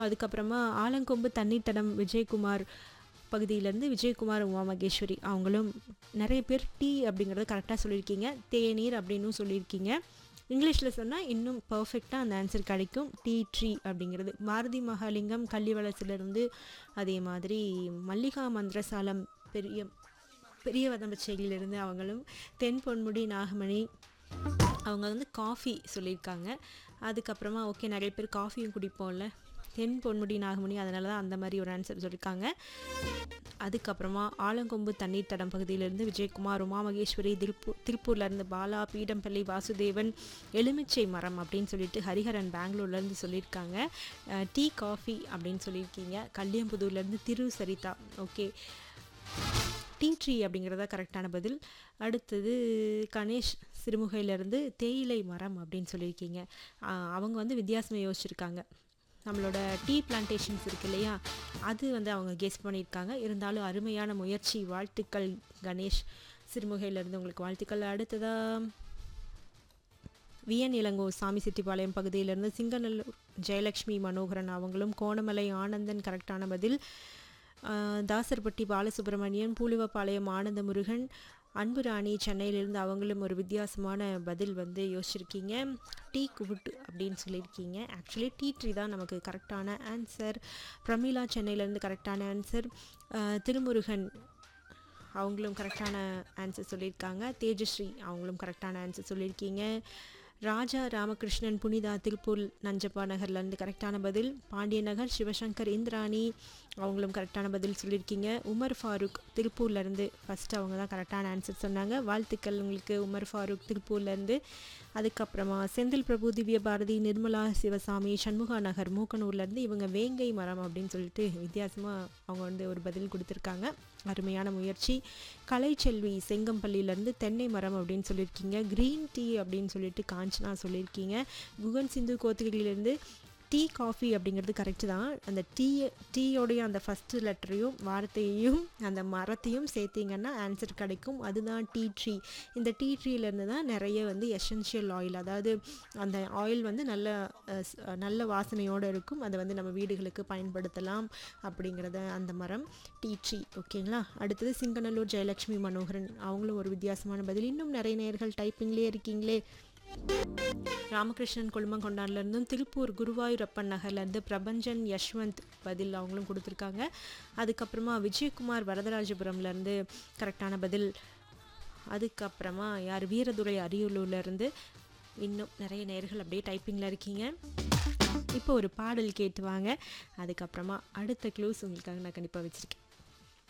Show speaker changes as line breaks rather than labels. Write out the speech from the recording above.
அதுக்கப்புறமா ஆலங்கொம்பு தண்ணீர் தடம் விஜயகுமார் பகுதியிலேருந்து விஜயகுமார் உமா மகேஸ்வரி அவங்களும் நிறைய பேர் டீ அப்படிங்கிறத கரெக்டாக சொல்லியிருக்கீங்க தேநீர் அப்படின்னும் சொல்லியிருக்கீங்க இங்கிலீஷில் சொன்னால் இன்னும் பர்ஃபெக்டாக அந்த ஆன்சர் கிடைக்கும் டீ ட்ரீ அப்படிங்கிறது பாரதி மகாலிங்கம் கள்ளிவளசிலிருந்து அதே மாதிரி மல்லிகா மந்திரசாலம் பெரிய பெரிய வதம்பச்சையிலிருந்து அவங்களும் தென் பொன்முடி நாகமணி அவங்க வந்து காஃபி சொல்லியிருக்காங்க அதுக்கப்புறமா ஓகே நிறைய பேர் காஃபியும் குடிப்போம்ல தென் பொன்முடி நாகமணி அதனால தான் அந்த மாதிரி ஒரு ஆன்சர் சொல்லியிருக்காங்க அதுக்கப்புறமா ஆலங்கொம்பு தண்ணீர் தடம் பகுதியிலேருந்து விஜயகுமார் உமா மகேஸ்வரி திருப்பூர் திருப்பூர்லேருந்து பாலா பீடம்பள்ளி வாசுதேவன் எலுமிச்சை மரம் அப்படின்னு சொல்லிட்டு ஹரிஹரன் பெங்களூர்லேருந்து சொல்லியிருக்காங்க அஹ், டீ காஃபி அப்படின்னு சொல்லியிருக்கீங்க கல்யாம்புதூர்லேருந்து Thiru Saritha okay tea tree அப்படிங்கிறதா கரெக்டான பதில் அடுத்தது கணேஷ் சிறுமுகையிலேருந்து தேயிலை மரம் அப்படின்னு சொல்லியிருக்கீங்க ஆஹ் அவங்க வந்து வித்தியாசமாக யோசிச்சிருக்காங்க நம்மளோட டீ பிளான்டேஷன்ஸ் இருக்கு இல்லையா அது வந்து அவங்க கெஸ் பண்ணியிருக்காங்க இருந்தாலும் அருமையான முயற்சி வாழ்த்துக்கள் கணேஷ் சிறுமுகையிலேருந்து உங்களுக்கு வாழ்த்துக்கள் அடுத்ததாக விஎன் இளங்கோ சாமி செட்டிப்பாளையம் பகுதியிலேருந்து சிங்கநல்லூர் ஜெயலக்ஷ்மி மனோகரன் அவங்களும் கோணமலை ஆனந்தன் கரெக்டான பதில் ஆஹ் தாசர்பட்டி பாலசுப்ரமணியன் பூலுவப்பாளையம் ஆனந்த முருகன் அன்பு ராணி சென்னையிலேருந்து அவங்களும் ஒரு வித்தியாசமான பதில் வந்து யோசிச்சிருக்கீங்க டீ குவுட் அப்படின்னு சொல்லியிருக்கீங்க ஆக்சுவலி டீ ட்ரீ தான் நமக்கு கரெக்டான ஆன்சர் பிரமிளா சென்னையிலேருந்து கரெக்டான ஆன்சர் திருமுருகன் அவங்களும் கரெக்டான ஆன்சர் சொல்லியிருக்காங்க தேஜஸ்ரீ அவங்களும் கரெக்டான ஆன்சர் சொல்லியிருக்கீங்க ராஜா ராமகிருஷ்ணன் புனிதா திருப்பூர் நஞ்சப்பா நகர்லேருந்து கரெக்டான பதில் பாண்டிய நகர் சிவசங்கர் இந்திராணி அவங்களும் கரெக்டான பதில் சொல்லியிருக்கீங்க உமர் ஃபாரூக் திருப்பூர்லேருந்து ஃபஸ்ட்டு அவங்க தான் கரெக்டான ஆன்சர் சொன்னாங்க வாழ்த்துக்கள் உங்களுக்கு உமர் ஃபாரூக் திருப்பூர்லேருந்து அதுக்கப்புறமா செந்தில் பிரபு திவ்ய பாரதி நிர்மலா சிவசாமி சண்முகா நகர் மூக்கனூர்லேருந்து இவங்க வேங்கை மரம் அப்படின்னு சொல்லிட்டு வித்தியாசமாக அவங்க வந்து ஒரு பதில் கொடுத்துருக்காங்க அருமையான முயற்சி கலைச்செல்வி செங்கம்பள்ளியிலேருந்து தென்னை மரம் அப்படின்னு சொல்லியிருக்கீங்க க்ரீன் டீ அப்படின்னு சொல்லிட்டு காஞ்சனா சொல்லியிருக்கீங்க குகன் சிந்து கோத்தகிரியிலேருந்து டீ காஃபி அப்படிங்கிறது கரெக்டு தான் அந்த டீ டீயோடைய அந்த ஃபஸ்ட்டு லெட்டரையும் வார்த்தையையும் அந்த மரத்தையும் சேர்த்திங்கன்னா ஆன்சர் கிடைக்கும் அதுதான் டீ ட்ரீ இந்த டீ ட்ரீலேருந்து தான் நிறைய வந்து எசென்ஷியல் ஆயில் அதாவது அந்த ஆயில் வந்து நல்ல அஹ், ஸ்- அஹ், நல்ல வாசனையோடு இருக்கும் அதை வந்து நம்ம வீடுகளுக்கு பயன்படுத்தலாம் அப்படிங்கிறத அந்த மரம் டீ ட்ரீ ஓகேங்களா அடுத்தது சிங்கநல்லூர் ஜெயலக்ஷ்மி மனோகரன் அவங்களும் ஒரு வித்தியாசமான பதில் இன்னும் நிறைய நேர்கள் டைப்பிங்லேயே இருக்கீங்களே ராமகிருஷ்ணன் கொழுமங்கொண்டான்லேருந்தும் திருப்பூர் குருவாயூரப்பன் நகர்லேருந்து பிரபஞ்சன் யஷ்வந்த் பதில் அவங்களும் கொடுத்துருக்காங்க அதுக்கப்புறமா விஜயகுமார் வரதராஜபுரம்லேருந்து கரெக்டான பதில் அதுக்கப்புறமா யார் வீரதுரை அரியலூர்லேருந்து இன்னும் நிறைய நேர்கள் அப்படியே டைப்பிங்கில் இருக்கீங்க இப்போ ஒரு பாடல் கேட்டு வாங்க அதுக்கப்புறமா அடுத்த க்ளூஸ் உங்களுக்காக நான் கண்டிப்பாக வச்சுருக்கேன்